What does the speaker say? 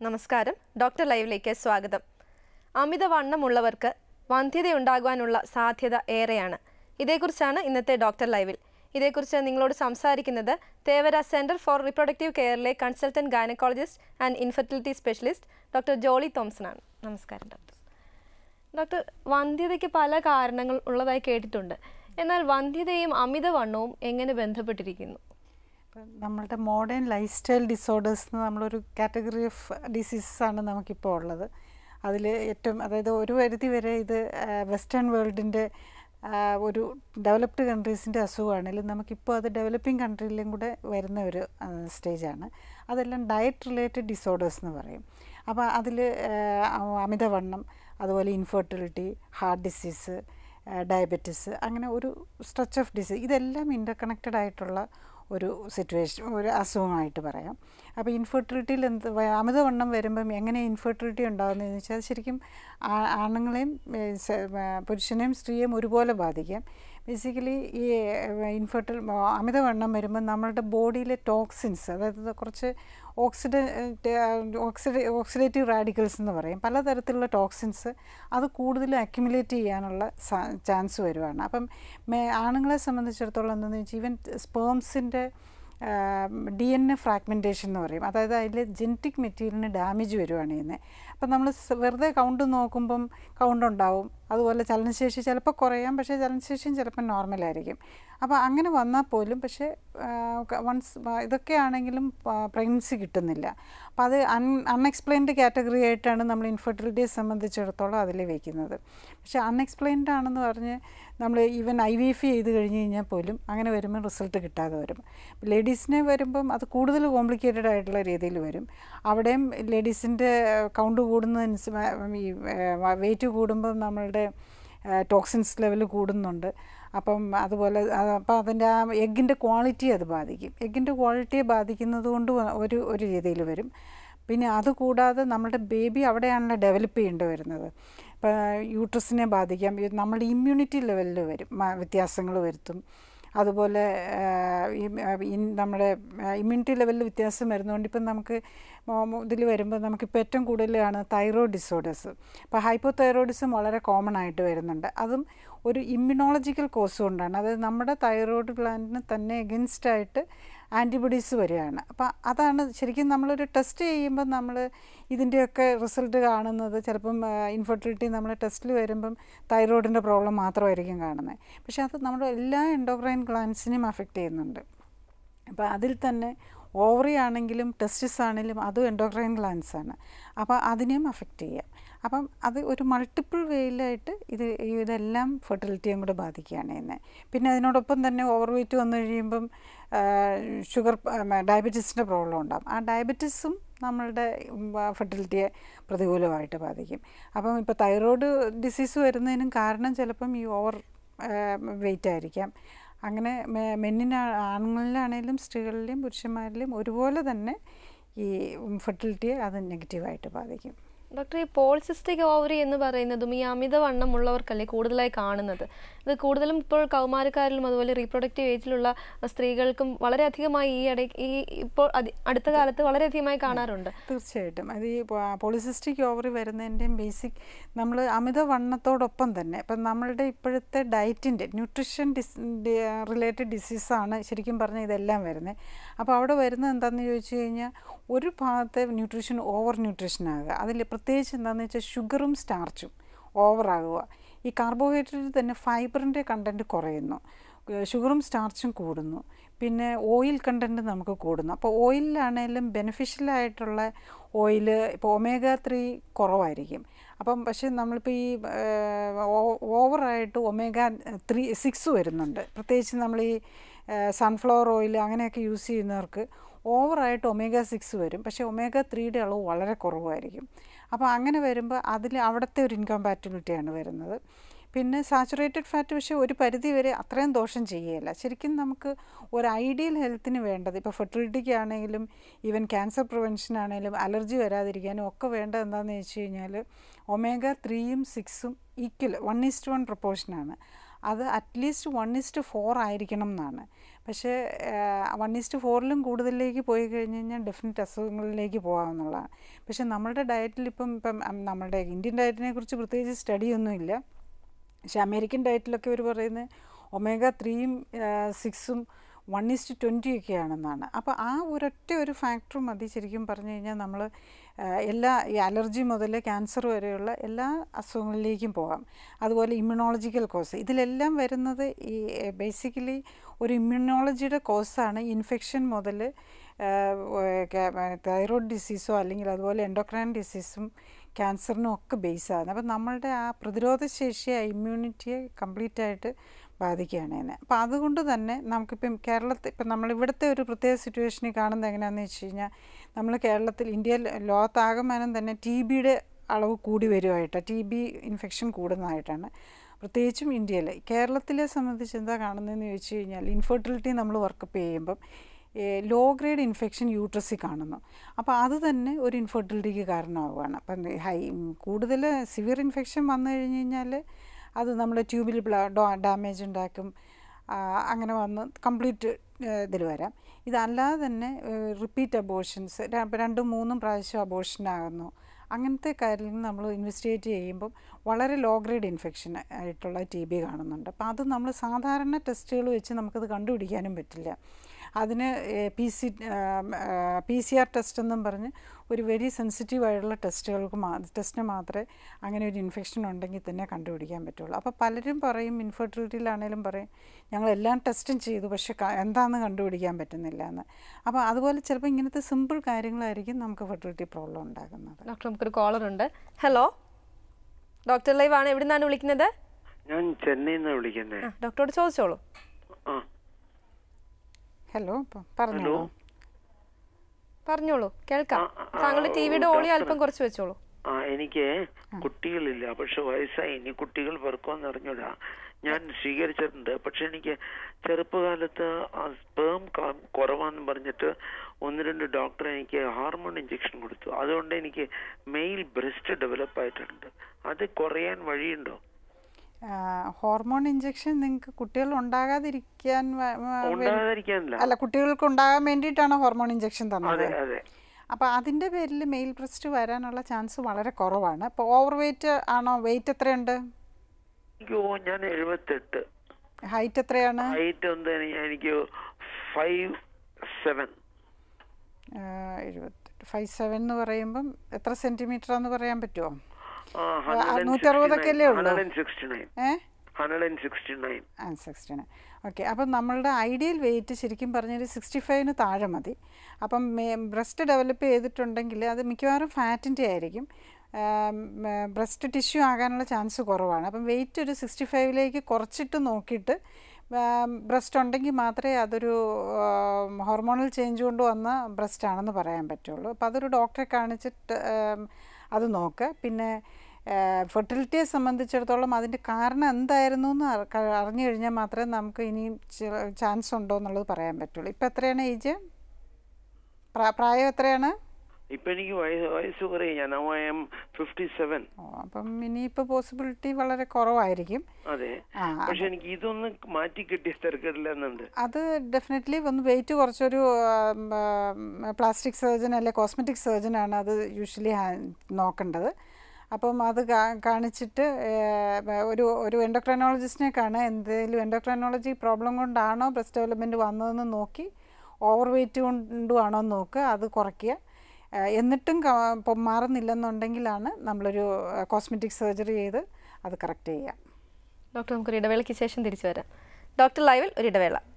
നമസ്കാരം ഡോക്ടർ ലൈവിലേക്ക് സ്വാഗതം അമിതവണ്ണമുള്ളവർക്ക് വന്ധ്യതയുണ്ടാകുവാനുള്ള സാധ്യത ഏറെയാണ് ഇതേക്കുറിച്ചാണ് ഇന്നത്തെ ഡോക്ടർ ലൈവിൽ ഇതേക്കുറിച്ച് നിങ്ങളോട് സംസാരിക്കുന്നത് തേവര സെന്റർ ഫോർ റിപ്രൊഡക്റ്റീവ് കെയറിലെ consultant gynaecologist and infertility specialist doctor Jolly Thomson ആണ് നമസ്കാരം ഡോക്ടർ ഡോക്ടർ വന്ധ്യതയ്ക്ക് പല കാരണങ്ങൾ ഉള്ളതായി കേട്ടിട്ടുണ്ട് എന്നാൽ വന്ധ്യതയും അമിതവണ്ണവും എങ്ങനെ ബന്ധപ്പെട്ടിരിക്കുന്നു ഇപ്പം നമ്മളുടെ മോഡേൺ ലൈഫ് സ്റ്റൈൽ ഡിസോർഡേഴ്സ് എന്ന് നമ്മളൊരു കാറ്റഗറി ഓഫ് ഡിസീസസ് ആണ് നമുക്കിപ്പോൾ ഉള്ളത് അതിൽ ഏറ്റവും അതായത് ഒരു പരിധി വരെ ഇത് വെസ്റ്റേൺ വേൾഡിൻ്റെ ഒരു ഡെവലപ്ഡ് കൺട്രീസിൻ്റെ അസുഖമാണെങ്കിലും നമുക്കിപ്പോൾ അത് ഡെവലപ്പിംഗ് കൺട്രിയിലും കൂടെ വരുന്ന ഒരു സ്റ്റേജാണ് അതെല്ലാം ഡയറ്റ് റിലേറ്റഡ് ഡിസോർഡേഴ്സ് എന്ന് പറയും അപ്പോൾ അതിൽ അമിതവണ്ണം അതുപോലെ ഇൻഫെർട്ടിലിറ്റി ഹാർട്ട് ഡിസീസ് ഡയബറ്റിസ് അങ്ങനെ ഒരു സ്ട്രെച്ച് ഓഫ് ഡിസീസ് ഇതെല്ലാം ഇൻ്റർകണക്റ്റഡ് ആയിട്ടുള്ള ഒരു സിറ്റുവേഷൻ ഒരു അസുഖമായിട്ട് പറയാം അപ്പോൾ ഇൻഫെർട്ടിലിറ്റിയിൽ എന്ത് വ- അമിതവണ്ണം വരുമ്പം എങ്ങനെ ഇൻഫെർട്ടിലിറ്റി ഉണ്ടാകുന്നതെന്ന് വെച്ചാൽ ശരിക്കും ആ- ആണുങ്ങളെയും ഏ, സ- ഏ, പുരുഷനെയും സ്ത്രീയെയും ഒരുപോലെ ബാധിക്കാം ബേസിക്കലി ഈ ഇൻഫെർട്ടിൽ അമിതവണ്ണം വരുമ്പോൾ നമ്മളുടെ ബോഡിയിലെ ടോക്സിൻസ് അതായത് കുറച്ച് ഓക്സിഡ ഓക്സിഡ ഓക്സിഡേറ്റീവ് റാഡിക്കൽസ് എന്ന് പറയും പലതരത്തിലുള്ള ടോക്സിൻസ് അത് കൂടുതൽ അക്യുമുലേറ്റ് ചെയ്യാനുള്ള ചാൻസ് വരുവാണ് അപ്പം മേ ആണുങ്ങളെ സംബന്ധിച്ചിടത്തോളം എന്താണെന്ന് വെച്ചാൽ ഈവൻ സ്പേംസിൻ്റെ ഡി എൻ എ ഫ്രാഗ്മെൻറ്റേഷൻ എന്ന് പറയും അതായത് അതിൽ ജനറ്റിക് മെറ്റീരിയലിന് ഡാമേജ് വരുവാണ് ചെയ്യുന്നത് അപ്പം നമ്മൾ വെറുതെ കൗണ്ട് നോക്കുമ്പം കൗണ്ട് ഉണ്ടാവും അതുപോലെ ചലനശേഷി ചിലപ്പോൾ കുറയാം പക്ഷേ ചലനശേഷിയും ചിലപ്പോൾ നോർമലായിരിക്കും അപ്പോൾ അങ്ങനെ വന്നാൽ പോലും പക്ഷേ വൺസ് ഇതൊക്കെ ആണെങ്കിലും പ്രഗ്നൻസി കിട്ടുന്നില്ല അപ്പോൾ അത് അൺ അൺഎക്സ്പ്ലെയിൻഡ് കാറ്റഗറി ആയിട്ടാണ് നമ്മൾ ഇൻഫെർട്ടിലിറ്റിയെ സംബന്ധിച്ചിടത്തോളം അതിൽ വയ്ക്കുന്നത് പക്ഷേ അൺഎക്സ്പ്ലെയിൻഡ് ആണെന്ന് പറഞ്ഞ് നമ്മൾ ഈവൻ ഐ വി എഫ് ചെയ്ത് കഴിഞ്ഞ് കഴിഞ്ഞാൽ പോലും അങ്ങനെ വരുമ്പോൾ റിസൾട്ട് കിട്ടാതെ വരും ലേഡീസിനെ വരുമ്പം അത് കൂടുതൽ കോംപ്ലിക്കേറ്റഡ് ആയിട്ടുള്ള രീതിയിൽ വരും അവിടെയും ലേഡീസിൻ്റെ കൗണ്ട് കൂടുന്നതനുസരിച്ച് ഈ വെയിറ്റ് കൂടുമ്പോൾ നമ്മളുടെ ടോക്സിൻസ് ലെവൽ കൂടുന്നുണ്ട് അപ്പം അതുപോലെ അത് അപ്പം അതിൻ്റെ ആ എഗ്ഗിൻ്റെ ക്വാളിറ്റി അത് ബാധിക്കും എഗ്ഗിൻ്റെ ക്വാളിറ്റിയെ ബാധിക്കുന്നത് കൊണ്ട് ഒരു ഒരു രീതിയിൽ വരും പിന്നെ അതുകൂടാതെ നമ്മുടെ ബേബി അവിടെയാണല്ലോ ഡെവലപ്പ് ചെയ്യേണ്ടി വരുന്നത് ഇപ്പോൾ യൂട്രസിനെ ബാധിക്കാം ഇത് നമ്മുടെ ഇമ്മ്യൂണിറ്റി ലെവലിൽ വരും വ്യത്യാസങ്ങൾ വരുത്തും അതുപോലെ ഈ ഇൻ- നമ്മുടെ ഇമ്മ്യൂണിറ്റി ലെവലിൽ വ്യത്യാസം വരുന്നതുകൊണ്ട് ഇപ്പം നമുക്ക് ഇതിൽ വരുമ്പോൾ നമുക്കിപ്പോൾ ഏറ്റവും കൂടുതലാണ് തൈറോയ്ഡ് ഡിസോർഡേഴ്സ് അപ്പോൾ ഹൈപ്പോ തൈറോയിഡിസം വളരെ കോമൺ ആയിട്ട് വരുന്നുണ്ട് അതും ഒരു ഇമ്മ്യൂണോളജിക്കൽ കോസ് കൊണ്ടാണ് അതായത് നമ്മുടെ തൈറോയ്ഡ് ഗ്ലാൻഡിന് തന്നെ എഗൻസ്റ്റ് ആയിട്ട് ആൻറ്റിബോഡീസ് വരികയാണ് അപ്പോൾ അതാണ് ശരിക്കും നമ്മളൊരു ടെസ്റ്റ് ചെയ്യുമ്പോൾ നമ്മൾ ഇതിൻ്റെയൊക്കെ റിസൾട്ട് കാണുന്നത് ചിലപ്പം ഇൻഫെർട്ടിലിറ്റി നമ്മൾ ടെസ്റ്റിൽ വരുമ്പം തൈറോയിഡിൻ്റെ പ്രോബ്ലം മാത്രമായിരിക്കും കാണുന്നത് പക്ഷേ അത് നമ്മുടെ എല്ലാ എൻഡോക്രൈൻ ഗ്ലാൻസിനെയും അഫക്റ്റ് ചെയ്യുന്നുണ്ട് അപ്പോൾ അതിൽ തന്നെ ഓവറി ആണെങ്കിലും ടെസ്റ്റിസ് ആണെങ്കിലും അതും എൻഡോക്രൈൻ ഗ്ലാൻസ് ആണ് അപ്പോൾ അതിനെയും അഫക്റ്റ് ചെയ്യാം അപ്പം അത് ഒരു മൾട്ടിപ്പിൾ വേയിലായിട്ട് ഇത് ഇതെല്ലാം ഫെർട്ടിലിറ്റിയും കൂടെ ബാധിക്കുകയാണ് ചെയ്യുന്നത് പിന്നെ അതിനോടൊപ്പം തന്നെ ഓവർ വെയിറ്റ് വന്നു കഴിയുമ്പം ഷുഗർ ഡയബറ്റീസിൻ്റെ പ്രോബ്ലം ഉണ്ടാകും ആ ഡയബറ്റീസും നമ്മളുടെ ഫെർട്ടിലിറ്റിയെ പ്രതികൂലമായിട്ട് ബാധിക്കും അപ്പം ഇപ്പോൾ തൈറോയ്ഡ് ഡിസീസ് വരുന്നതിനും കാരണം ചിലപ്പം ഈ ഓവർ വെയിറ്റ് ആയിരിക്കാം അങ്ങനെ മെ- മെന്നിന് ആണുങ്ങളിലാണെങ്കിലും സ്ത്രീകളിലെയും പുരുഷന്മാരിലെയും ഒരുപോലെ തന്നെ ഈ ഫെർട്ടിലിറ്റിയെ അത് നെഗറ്റീവായിട്ട് ബാധിക്കും ഡോക്ടർ ഈ പോളിസിസ്റ്റിക് ഓവറി എന്ന് പറയുന്നതും ഈ അമിതവണ്ണം ഉള്ളവർക്കല്ലേ കൂടുതലായി കാണുന്നത് ഇത് കൂടുതലും ഇപ്പോൾ കൗമാരക്കാരിലും അതുപോലെ റീപ്രൊഡക്റ്റീവ് ഏജിലുള്ള സ്ത്രീകൾക്കും വളരെയധികമായി ഈ ഇടയ്ക്ക് ഈ ഇപ്പോൾ അതി- അടുത്ത കാലത്ത് വളരെയധികമായി കാണാറുണ്ട് തീർച്ചയായിട്ടും അത് ഈ പോളിസിസ്റ്റിക് ഓവറി വരുന്നതിൻ്റെയും ബേസിക് നമ്മൾ അമിതവണ്ണത്തോടൊപ്പം തന്നെ ഇപ്പം നമ്മളുടെ ഇപ്പോഴത്തെ ഡയറ്റിൻ്റെ ന്യൂട്രീഷൻ ഡിസ് റിലേറ്റഡ് ഡിസീസാണ് ശരിക്കും പറഞ്ഞാൽ ഇതെല്ലാം വരുന്നത് അപ്പോൾ അവിടെ വരുന്നത് എന്താണെന്ന് ചോദിച്ചു കഴിഞ്ഞാൽ ഒരു ഭാഗത്തെ ന്യൂട്രീഷൻ ഓവർ ന്യൂട്രീഷൻ ആകുക അതിൽ പ്രത്യേകിച്ച് എന്താണെന്ന് വെച്ചാൽ ഷുഗറും സ്റ്റാർച്ചും ഓവറാകുക ഈ കാർബോഹൈഡ്രേറ്റിൽ തന്നെ ഫൈബറിൻ്റെ കണ്ടൻറ്റ് കുറയുന്നു ഷുഗറും സ്റ്റാർച്ചും കൂടുന്നു പിന്നെ ഓയിൽ കണ്ടൻറ്റ് നമുക്ക് കൂടുന്നു അപ്പോൾ ഓയിലാണേലും ബെനിഫിഷ്യലായിട്ടുള്ള ഓയിൽ ഇപ്പോൾ ഒമേഗ ത്രീ കുറവായിരിക്കും അപ്പം പക്ഷേ നമ്മളിപ്പോൾ ഈ ഓവറായിട്ട് ഒമേഗ ത്രീ സിക്സ് വരുന്നുണ്ട് പ്രത്യേകിച്ച് നമ്മൾ ഈ സൺഫ്ലവർ ഓയിൽ അങ്ങനെയൊക്കെ യൂസ് ചെയ്യുന്നവർക്ക് ഓവറായിട്ട് ഒമേഗ സിക്സ് വരും പക്ഷേ ഒമേഗ ത്രീയുടെ അളവ് വളരെ കുറവായിരിക്കും അപ്പോൾ അങ്ങനെ വരുമ്പോൾ അതിൽ അവിടുത്തെ ഒരു ഇൻകമ്പാറ്റബിലിറ്റിയാണ് വരുന്നത് പിന്നെ സാച്ചുറേറ്റഡ് ഫാറ്റ് പക്ഷേ ഒരു പരിധി വരെ അത്രയും ദോഷം ചെയ്യുകയില്ല ശരിക്കും നമുക്ക് ഒരു ഐഡിയൽ ഹെൽത്തിന് വേണ്ടത് ഇപ്പോൾ ഫെർട്ടിലിറ്റിക്ക് ആണെങ്കിലും ഈവൻ ക്യാൻസർ പ്രിവെൻഷൻ ആണെങ്കിലും അലർജി വരാതിരിക്കാനും ഒക്കെ വേണ്ടത് എന്താണെന്ന് വെച്ച് കഴിഞ്ഞാൽ ഒമേഗ ത്രീയും സിക്സും ഈക്വൽ വൺ ഈസ്റ്റ് വൺ പ്രൊപ്പോർഷനാണ് അത് അറ്റ്ലീസ്റ്റ് വൺ ഇസ്റ്റ് ഫോർ ആയിരിക്കണം എന്നാണ് പക്ഷേ വൺ ഇസ്റ്റ് ഫോറിലും കൂടുതലേക്ക് പോയി കഴിഞ്ഞ് കഴിഞ്ഞാൽ ഡെഫിനറ്റ് അസുഖങ്ങളിലേക്ക് പോകാമെന്നുള്ളതാണ് പക്ഷേ നമ്മളുടെ ഡയറ്റിൽ ഇപ്പം ഇപ്പം ഉം, നമ്മളുടെ ഇന്ത്യൻ ഡയറ്റിനെ കുറിച്ച് പ്രത്യേകിച്ച് സ്റ്റഡിയൊന്നുമില്ല പക്ഷേ അമേരിക്കൻ ഡയറ്റിലൊക്കെ അവർ പറയുന്നത് ഒമേഗ ത്രീയും സിക്സും വൺ ഇസ്റ്റ് ട്വൻറ്റി ഒക്കെ ആണെന്നാണ് അപ്പോൾ ആ ഒരൊറ്റ ഒരു ഫാക്ടർ മതി ശരിക്കും പറഞ്ഞു കഴിഞ്ഞാൽ നമ്മൾ എല്ലാ ഈ അലർജി മുതൽ ക്യാൻസർ വരെയുള്ള എല്ലാ അസുഖങ്ങളിലേക്കും പോകാം അതുപോലെ ഇമ്മ്യൂണോളജിക്കൽ കോസ് ഇതിലെല്ലാം വരുന്നത് ഈ ബേസിക്കലി ഒരു ഇമ്മ്യൂണോളജിയുടെ കോസാണ് ഇൻഫെക്ഷൻ മുതൽ തൈറോയ്ഡ് ഡിസീസോ അല്ലെങ്കിൽ അതുപോലെ എൻഡോക്രൈൻ ഡിസീസും ക്യാൻസറിനും ഒക്കെ ബേസ് ആകുന്നത് അപ്പം നമ്മളുടെ ആ പ്രതിരോധ ശേഷിയെ ഇമ്മ്യൂണിറ്റിയെ കംപ്ലീറ്റ് ആയിട്ട് ബാധിക്കുകയാണ് ഇതിനെ അപ്പോൾ അതുകൊണ്ട് തന്നെ നമുക്കിപ്പം കേരളത്തിൽ ഇപ്പം നമ്മൾ ഇവിടുത്തെ ഒരു പ്രത്യേക സിറ്റുവേഷനിൽ കാണുന്നത് എങ്ങനെയാണെന്ന് വെച്ച് കഴിഞ്ഞാൽ നമ്മൾ കേരളത്തിൽ ഇന്ത്യയിൽ ലോകത്താകമാനം തന്നെ ടി ബിയുടെ അളവ് കൂടി വരുമായിട്ട് ടി ബി ഇൻഫെക്ഷൻ കൂടുന്നതായിട്ടാണ് പ്രത്യേകിച്ചും ഇന്ത്യയിൽ കേരളത്തിലെ സംബന്ധിച്ച് എന്താ കാണുന്നതെന്ന് ചോദിച്ചു കഴിഞ്ഞാൽ ഇൻഫെർട്ടിലിറ്റി നമ്മൾ വർക്കപ്പ് ചെയ്യുമ്പം ലോ ഗ്രേഡ് ഇൻഫെക്ഷൻ യൂട്രസിൽ കാണുന്നു അപ്പോൾ അത് തന്നെ ഒരു ഇൻഫെർട്ടിലിറ്റിക്ക് കാരണമാവുകയാണ് അപ്പം ഹൈ കൂടുതൽ സിവിയർ ഇൻഫെക്ഷൻ വന്നു കഴിഞ്ഞ് കഴിഞ്ഞാൽ അത് നമ്മുടെ ട്യൂബിൽ ഡാമേജ് ഉണ്ടാക്കും ആ, അങ്ങനെ വന്ന് കംപ്ലീറ്റ് ഇതിൽ വരാം ഇതല്ലാതെ തന്നെ റിപ്പീറ്റ് അബോഷൻസ് രണ്ടും മൂന്നും പ്രാവശ്യം അബോഷനാകുന്നു അങ്ങനത്തെ കാര്യങ്ങൾ നമ്മൾ ഇൻവെസ്റ്റിഗേറ്റ് ചെയ്യുമ്പം വളരെ ലോ ഗ്രേഡ് ഇൻഫെക്ഷൻ ആയിട്ടുള്ള ടി ബി കാണുന്നുണ്ട് അപ്പോൾ അത് നമ്മൾ സാധാരണ ടെസ്റ്റുകൾ വെച്ച് നമുക്കത് കണ്ടുപിടിക്കാനും പറ്റില്ല അതിന് P C P C R test എന്നും പറഞ്ഞ് ഒരു വെരി സെൻസിറ്റീവ് ആയിട്ടുള്ള ടെസ്റ്റുകൾക്ക് മാ ടെസ്റ്റിന് മാത്രമേ അങ്ങനെ ഒരു ഇൻഫെക്ഷൻ ഉണ്ടെങ്കിൽ തന്നെ കണ്ടുപിടിക്കാൻ പറ്റുള്ളൂ അപ്പോൾ പലരും പറയും ഇൻഫെർട്ടിലിറ്റിയിലാണേലും പറയും ഞങ്ങൾ എല്ലാം ടെസ്റ്റും ചെയ്തു പക്ഷെ ക- എന്താണെന്ന് കണ്ടുപിടിക്കാൻ പറ്റുന്നില്ല എന്ന് അപ്പോൾ അതുപോലെ ചിലപ്പോൾ ഇങ്ങനത്തെ സിമ്പിൾ കാര്യങ്ങളായിരിക്കും നമുക്ക് ഫെർട്ടിലിറ്റി പ്രോബ്ലം ഉണ്ടാകുന്നത് ഡോക്ടർ നമുക്കൊരു കോളർ ഉണ്ട് ഹലോ ഡോക്ടർ ലൈവ് ആണ് എവിടെ നിന്നാണ് വിളിക്കുന്നത് ഞാൻ ചെന്നൈയിൽ നിന്ന് വിളിക്കുന്നത് ആ ഡോക്ടറോട് ചോദിച്ചോളൂ ആ ഹലോ ഇപ്പം പറഞ്ഞോളൂ പറഞ്ഞോളൂ കേൾക്കാം ആ, ആ, താങ്കളുടെ ടി വിയുടെ ഓളി ഡോക്ടറെ. അല്പം കുറച്ച് വെച്ചോളൂ ആ എനിക്ക് കുട്ടികളില്ല പക്ഷെ വയസ്സായി ഇനി കുട്ടികൾ വെറുക്കുമെന്ന് അറിഞ്ഞൂടാ ഞാൻ സ്വീകരിച്ചിട്ടുണ്ട് പക്ഷെ എനിക്ക് ചെറുപ്പകാലത്ത് ആ സ്പേം കുറവാന്ന് പറഞ്ഞിട്ട് ഒന്ന് രണ്ട് ഡോക്ടർ എനിക്ക് ഹാർമോൺ ഇഞ്ചക്ഷൻ കൊടുത്തു അതുകൊണ്ട് എനിക്ക് മെയിൽ ബ്രസ്റ്റ് ഡെവലപ്പ് ആയിട്ടുണ്ട് അത് കുറയാൻ വഴിയുണ്ടോ ഹോർമോൺ ഇഞ്ചക്ഷൻ നിങ്ങൾക്ക് കുട്ടികൾ ഉണ്ടാകാതിരിക്കാൻ വ- വ- വേ- ഉണ്ടാകാതിരിക്കാനില്ല അല്ല കുട്ടികൾക്ക് ഉണ്ടാകാൻ വേണ്ടിയിട്ടാണ് ഹോർമോൺ ഇഞ്ചക്ഷൻ തന്നത് അതെ അതെ അപ്പോൾ അതിൻ്റെ പേരിൽ മെയിൽ ബ്രസ്റ്റ് വരാനുള്ള ചാൻസ് വളരെ കുറവാണ് അപ്പോൾ ഓവർ വെയിറ്റ് ആണോ വെയിറ്റ് എത്രയുണ്ട് അയ്യോ ഞാൻ എഴുപത്തെട്ട് ഹൈറ്റ് എത്രയാണ് ഹൈറ്റ് ഒന്ന് എനി- എനിക്ക് ഫൈവ് സെവൻ എഴുപത്തെട്ട് ഫൈവ് സെവൻ എന്ന് പറയുമ്പം എത്ര സെൻറ്റിമീറ്റർ എന്ന് പറയാൻ പറ്റുമോ ആ, നൂറ്ററുപതൊക്കെ അല്ലേ ഉള്ളൂ? 169. ഏ 169. ആ സിക്സ്റ്റി നയൻ ഓക്കെ അപ്പം നമ്മളുടെ ഐഡിയൽ വെയിറ്റ് ശരിക്കും പറഞ്ഞൊരു സിക്സ്റ്റി ഫൈവിന് താഴെ മതി അപ്പം ബ്രസ്റ്റ് ഡെവലപ്പ് ചെയ്തിട്ടുണ്ടെങ്കിൽ അത് മിക്കവാറും ഫാറ്റിൻ്റെ ആയിരിക്കും ബ്രസ്റ്റ് ടിഷ്യൂ ആകാനുള്ള ചാൻസ് കുറവാണ് അപ്പം വെയിറ്റ് ഒരു സിക്സ്റ്റി ഫൈവിലേക്ക് കുറച്ചിട്ട് നോക്കിയിട്ട് ബ്രസ്റ്റ് ഉണ്ടെങ്കിൽ മാത്രമേ അതൊരു ഹോർമോണൽ ചേഞ്ച് കൊണ്ട് വന്ന ബ്രസ്റ്റ് ആണെന്ന് പറയാൻ പറ്റുള്ളൂ അപ്പോൾ അതൊരു ഡോക്ടറെ കാണിച്ചിട്ട് ആം, അത് നോക്കുക പിന്നെ ഫെർട്ടിലിറ്റിയെ സംബന്ധിച്ചിടത്തോളം അതിൻ്റെ കാരണം എന്തായിരുന്നു എന്ന് അറി- ക- അറിഞ്ഞു കഴിഞ്ഞാൽ മാത്രമേ നമുക്ക് ഇനിയും ചാൻസ് ഉണ്ടോ എന്നുള്ളത് പറയാൻ പറ്റുള്ളൂ ഇപ്പം എത്രയാണ് ഏജ് പ്രായം എത്രയാണ് ഇപ്പൊ എനിക്ക് വയസ്സ് വയസ്സ് കുറയും ഞാൻ ഐ എം ഫിഫ്റ്റി സെവൻ ഓ അപ്പം ഇനിയിപ്പോൾ പോസിബിലിറ്റി വളരെ കുറവായിരിക്കും അതെ ആ പക്ഷെ എനിക്ക് ഇതൊന്ന് മാറ്റി കിട്ടിയ തിരക്കിടില്ലെന്നുണ്ട് അത് ഡെഫിനറ്റ്ലി ഒന്ന് വെയിറ്റ് കുറച്ചൊരു പ്ലാസ്റ്റിക് സർജൻ അല്ലെ കോസ്മെറ്റിക് സർജനാണ് അത് യൂഷ്വലി നോക്കേണ്ടത് അപ്പം അത് കാ- കാണിച്ചിട്ട് ഏഹ്, ഒരു ഒരു എൻഡോക്രൈനോളജിസ്റ്റിനെ കാണുക എന്തെങ്കിലും എൻഡോക്രൈനോളജി പ്രോബ്ലം കൊണ്ടാണോ ബ്രസ്റ്റ് ഡെവലപ്മെൻറ്റ് വന്നതെന്ന് നോക്കി ഓവർ വെയിറ്റ് കൊണ്ടുമാണോ എന്ന് നോക്കുക അത് കുറയ്ക്കുക ഏഹ്, എന്നിട്ടും ക- ഇപ്പം മാറുന്നില്ലെന്നുണ്ടെങ്കിലാണ് നമ്മളൊരു കോസ്മെറ്റിക് സർജറി ചെയ്ത് അത് കറക്റ്റ് ചെയ്യുക ഡോക്ടർ നമുക്കൊരു ഇടവേളയ്ക്ക് ശേഷം തിരിച്ചു വരാം ഡോക്ടർ ലൈവിൽ ഒരു ഇടവേള